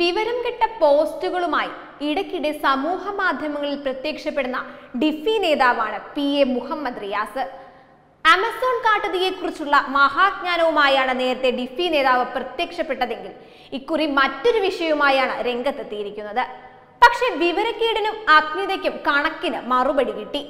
വിവരം കെട്ട പോസ്റ്റുകളുമായി ഇടയ്ക്കിടെ സമൂഹ മാധ്യമങ്ങളിൽ പ്രത്യക്ഷപ്പെടുന്ന ഡിഫി നേതാവാണ് P A Muhammad Riyas Amazon കാട്ടുതീയെക്കുറിച്ചുള്ള മഹാജ്ഞാനവുമായാണ് നേരത്തെ ഡിഫി നേതാവ് പ്രത്യക്ഷപ്പെട്ടതെങ്കിൽ ഇക്കുറി മറ്റൊരു വിഷയവുമായാണ് രംഗത്തെത്തിയിരിക്കുന്നത് പക്ഷെ വിവരക്കേടിനും അജ്ഞതയ്ക്കും കണക്കിന് മറുപടി കിട്ടി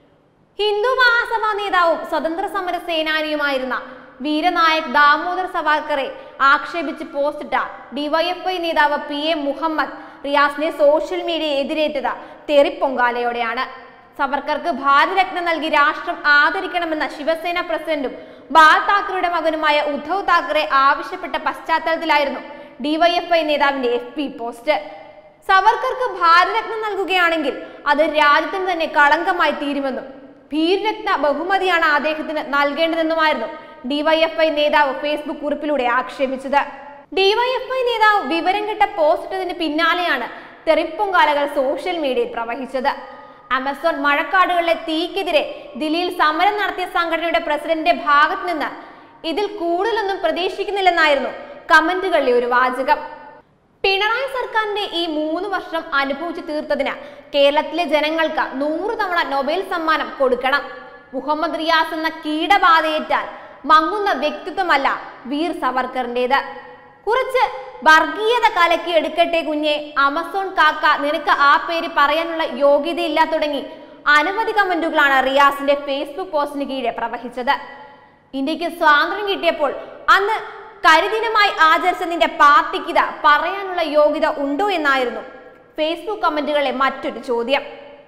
ഹിന്ദു മഹാസഭാ നേതാവും സ്വതന്ത്ര സമര സേനാനിയുമായിരുന്ന വീരനായക് ദാമോദർ സവാർക്കറെ ആക്ഷേപിച്ച് പോസ്റ്റിട്ട ഡിവൈഎഫ്ഐ നേതാവ് പി എ മുഹമ്മദ് റിയാസിനെ സോഷ്യൽ മീഡിയ എതിരേറ്റത് തെറിപ്പൊങ്കാലയോടെയാണ് സവർക്കർക്ക് ഭാരതരത്ന നൽകി രാഷ്ട്രം ആദരിക്കണമെന്ന ശിവസേന പ്രസിഡന്റും ബാൽ താക്കറെയുടെ മകനുമായ ഉദ്ധവ് താക്കറെ ആവശ്യപ്പെട്ട പശ്ചാത്തലത്തിലായിരുന്നു ഡിവൈഎഫ്ഐ നേതാവിന്റെ എഫ് പി പോസ്റ്റ് സവർക്കർക്ക് ഭാരതരത്ന നൽകുകയാണെങ്കിൽ അത് രാജ്യത്തിന് തന്നെ കളങ്കമായി തീരുമെന്നും ഭീരരത്ന ബഹുമതിയാണ് അദ്ദേഹത്തിന് നൽകേണ്ടതെന്നുമായിരുന്നു ഡിവൈഎഫ്ഐ നേതാവ് ഫേസ്ബുക്ക് കുറിപ്പിലൂടെ ആക്ഷേപിച്ചത് ഡിവൈഎഫ്ഐ നേതാവ് വിവരം കെട്ട പോസ്റ്റ് ഇട്ടതിന് പിന്നാലെയാണ് തെറിപ്പൊങ്കാലകൾ സോഷ്യൽ മീഡിയയിൽ പ്രവഹിച്ചത് ആമസോൺ മഴക്കാടുകളിലെ തീക്കെതിരെ ദില്ലിയിൽ സമരം നടത്തിയ സംഘടനയുടെ പ്രസിഡന്റിന്റെ ഭാഗത്ത് നിന്ന് ഇതിൽ കൂടുതലൊന്നും പ്രതീക്ഷിക്കുന്നില്ലെന്നായിരുന്നു കമന്റുകളിലെ ഒരു വാചകം പിണറായി സർക്കാരിന്റെ ഈ മൂന്ന് വർഷം അനുഭവിച്ചു തീർത്തതിന് കേരളത്തിലെ ജനങ്ങൾക്ക് നൂറ് തവണ നൊബേൽ സമ്മാനം കൊടുക്കണം മുഹമ്മദ് റിയാസ് എന്ന കീടബാധയേറ്റാൽ മങ്ങുന്ന വ്യക്തിത്വമല്ല വീർ സവർക്കറിന്റേത് കുറച്ച് വർഗീയത കലക്കി എടുക്കട്ടെ കുഞ്ഞെ ആമസോൺ കാക്ക നിനക്ക് ആ പേര് പറയാനുള്ള യോഗ്യതയില്ല തുടങ്ങി അനവധി കമന്റുകളാണ് റിയാസിന്റെ ഫേസ്ബുക്ക് പോസ്റ്റിന് കീഴെ പ്രവഹിച്ചത് ഇന്ത്യക്ക് സ്വാതന്ത്ര്യം കിട്ടിയപ്പോൾ അന്ന് കരിദിനമായി ആചരിച്ച നിന്റെ പാർട്ടിക്ക് ഇത് പറയാനുള്ള യോഗ്യത ഉണ്ടോ എന്നായിരുന്നു ഫേസ്ബുക്ക് കമന്റുകളിലെ മറ്റൊരു ചോദ്യം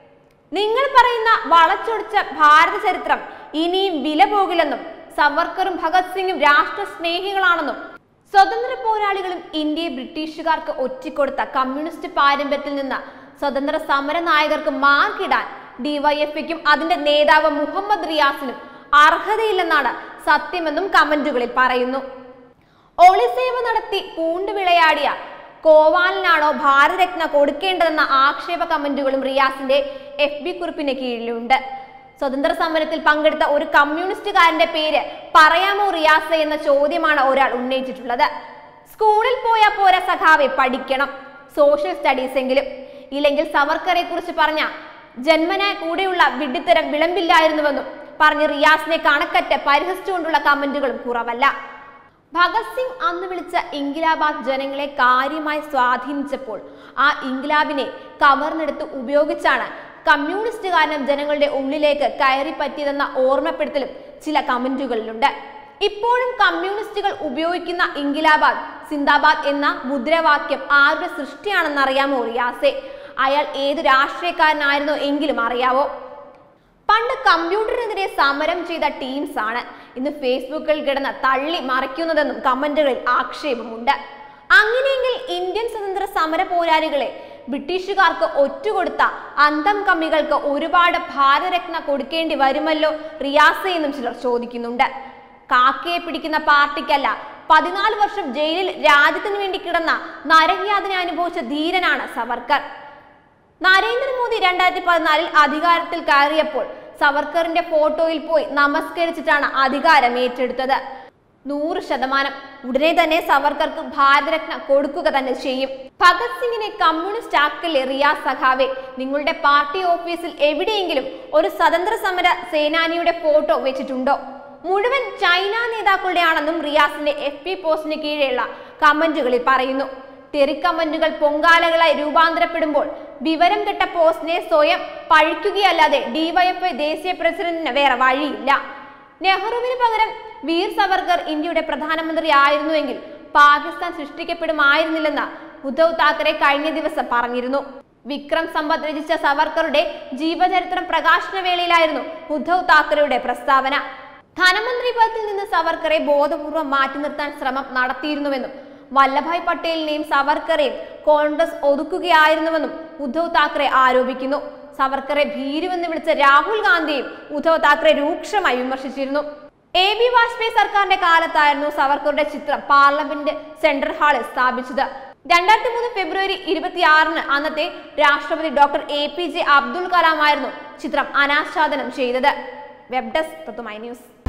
നിങ്ങൾ പറയുന്ന വളച്ചൊടിച്ച ഭാരത ചരിത്രം ഇനിയും വില പോകില്ലെന്നും സവർക്കറും ഭഗത് സിംഗും രാഷ്ട്ര സ്നേഹികളാണെന്നും സ്വതന്ത്ര പോരാളികളും ഇന്ത്യയെ ബ്രിട്ടീഷുകാർക്ക് ഒറ്റിക്കൊടുത്ത കമ്മ്യൂണിസ്റ്റ് പാരമ്പര്യത്തിൽ നിന്ന് സ്വതന്ത്ര സമര നായകർക്ക് മാർക്കിടാൻ ഡിവൈഎഫ്ഐക്കും അതിന്റെ നേതാവ് മുഹമ്മദ് റിയാസിനും അർഹതയില്ലെന്നാണ് സത്യമെന്നും കമന്റുകളിൽ പറയുന്നു ഒളിസേവ നടത്തി പൂണ്ടു വിളയാടിയ കോവാലിനാണോ ഭാരതരത്ന കൊടുക്കേണ്ടതെന്ന ആക്ഷേപ കമന്റുകളും റിയാസിന്റെ എഫ് ബി കുറിപ്പിന് കീഴിലുണ്ട് സ്വതന്ത്ര സമരത്തിൽ പങ്കെടുത്ത ഒരു കമ്മ്യൂണിസ്റ്റുകാരന്റെ പേര് പറയാമോ റിയാസ് എന്ന ചോദ്യമാണ് ഒരാൾ ഉന്നയിച്ചിട്ടുള്ളത് സ്കൂളിൽ പോയാ പോരാ സഖാവെ പഠിക്കണം സോഷ്യൽ സ്റ്റഡീസ് എങ്കിലും ഇല്ലെങ്കിൽ സവർക്കറെ കുറിച്ച് പറഞ്ഞ ജന്മന കൂടെയുള്ള വിഡ്ഢിത്തരം വിളമ്പില്ലായിരുന്നുവെന്നും പറഞ്ഞ് റിയാസിനെ കണക്കറ്റ് പരിഹസിച്ചുകൊണ്ടുള്ള കമന്റുകളും കുറവല്ല ഭഗത് സിംഗ് അന്ന് വിളിച്ച ഇൻകിലാബാദ് ജനങ്ങളെ കാര്യമായി സ്വാധീനിച്ചപ്പോൾ ആ ഇൻകിലാബിനെ കവർന്നെടുത്ത് ഉപയോഗിച്ചാണ് കമ്മ്യൂണിസ്റ്റുകാരനും ജനങ്ങളുടെ ഉള്ളിലേക്ക് കയറി പറ്റിയതെന്ന ഓർമ്മപ്പെടുത്തലും ചില കമന്റുകളിലുണ്ട് ഇപ്പോഴും കമ്മ്യൂണിസ്റ്റുകൾ ഉപയോഗിക്കുന്ന ഇൻകിലാബാദ് സിന്ദാബാദ് എന്ന മുദ്രാവാക്യം ആരുടെ സൃഷ്ടിയാണെന്നറിയാമോ റിയാസെ അയാൾ ഏത് രാഷ്ട്രീയക്കാരനായിരുന്നോ എങ്കിലും അറിയാവോ പണ്ട് കമ്പ്യൂട്ടറിനെതിരെ സമരം ചെയ്ത ടീംസ് ആണ് ഇന്ന് ഫേസ്ബുക്കിൽ കിടന്ന് തള്ളി മറിക്കുന്നതെന്നും കമന്റുകളിൽ ആക്ഷേപമുണ്ട് അങ്ങനെയെങ്കിൽ ഇന്ത്യൻ സ്വതന്ത്ര സമര പോരാളികളെ ബ്രിട്ടീഷുകാർക്ക് ഒറ്റുകൊടുത്ത അന്തം കമ്മികൾക്ക് ഒരുപാട് ഭാരതരത്ന കൊടുക്കേണ്ടി വരുമല്ലോ റിയാസ എന്നും ചിലർ ചോദിക്കുന്നുണ്ട് കാക്കയെ പിടിക്കുന്ന പാർട്ടിക്കല്ല പതിനാല് വർഷം ജയിലിൽ രാജ്യത്തിന് വേണ്ടി കിടന്ന നരകയാതന അനുഭവിച്ച ധീരനാണ് സവർക്കർ നരേന്ദ്രമോദി രണ്ടായിരത്തി പതിനാലിൽ അധികാരത്തിൽ കയറിയപ്പോൾ സവർക്കറിന്റെ ഫോട്ടോയിൽ പോയി നമസ്കരിച്ചിട്ടാണ് അധികാരം ഏറ്റെടുത്തത് നൂറ് ശതമാനം ഉടനെ തന്നെ സവർക്കർക്ക് ഭാരതരത്ന കൊടുക്കുക തന്നെ ചെയ്യും ഭഗത് സിംഗിനെ കമ്മ്യൂണിസ്റ്റ് ആക്കല്ലേ റിയാസ് സഖാവെ നിങ്ങളുടെ പാർട്ടി ഓഫീസിൽ എവിടെയെങ്കിലും ഒരു സ്വതന്ത്ര സമര സേനാനിയുടെ ഫോട്ടോ വെച്ചിട്ടുണ്ടോ മുഴുവൻ ചൈന നേതാക്കളുടെ ആണെന്നും റിയാസിന്റെ എഫ് പി പോസ്റ്റിന് കീഴെയുള്ള കമന്റുകളിൽ പറയുന്നു തെറി കമന്റുകൾ പൊങ്കാലകളായി രൂപാന്തരപ്പെടുമ്പോൾ വിവരം കെട്ട പോസ്റ്റിനെ സ്വയം പഴിക്കുകയല്ലാതെ ഡിവൈഎഫ്ഐ ദേശീയ പ്രസിഡന്റിന് വേറെ വഴിയില്ല നെഹ്റുവിന് പകരം വീർ സവർക്കർ ഇന്ത്യയുടെ പ്രധാനമന്ത്രി ആയിരുന്നുവെങ്കിൽ പാകിസ്ഥാൻ സൃഷ്ടിക്കപ്പെടുമായിരുന്നില്ലെന്ന് ഉദ്ധവ് താക്കറെ കഴിഞ്ഞ ദിവസം പറഞ്ഞിരുന്നു വിക്രം സമ്പത്ത് രചിച്ച സവർക്കറുടെ ജീവചരിത്രം പ്രകാശന വേളയിലായിരുന്നു ഉദ്ധവ് താക്കറെയുടെ പ്രസ്താവന ധനമന്ത്രി പദത്തിൽ നിന്ന് സവർക്കറെ ബോധപൂർവം മാറ്റി നിർത്താൻ ശ്രമം നടത്തിയിരുന്നുവെന്നും വല്ലഭായ് പട്ടേലിനെയും സവർക്കറെയും കോൺഗ്രസ് ഒതുക്കുകയായിരുന്നുവെന്നും ഉദ്ധവ് താക്കറെ ആരോപിക്കുന്നു സവർക്കറെ ഭീരുവെന്ന് വിളിച്ച രാഹുൽ ഗാന്ധിയും ഉദ്ധവ് താക്കറെ രൂക്ഷമായി വിമർശിച്ചിരുന്നു എ ബി വാജ്പേയി സർക്കാരിന്റെ കാലത്തായിരുന്നു സവർക്കറുടെ ചിത്രം പാർലമെന്റ് സെൻട്രൽ ഹാളിൽ സ്ഥാപിച്ചത് രണ്ടായിരത്തി മൂന്ന് ഫെബ്രുവരി ഇരുപത്തിയാറിന് അന്നത്തെ രാഷ്ട്രപതി doctor A P J Abdul Kalam ആയിരുന്നു ചിത്രം അനാച്ഛാദനം ചെയ്തത് വെബ് ഡെസ്ക് തത്തുമൈ ന്യൂസ്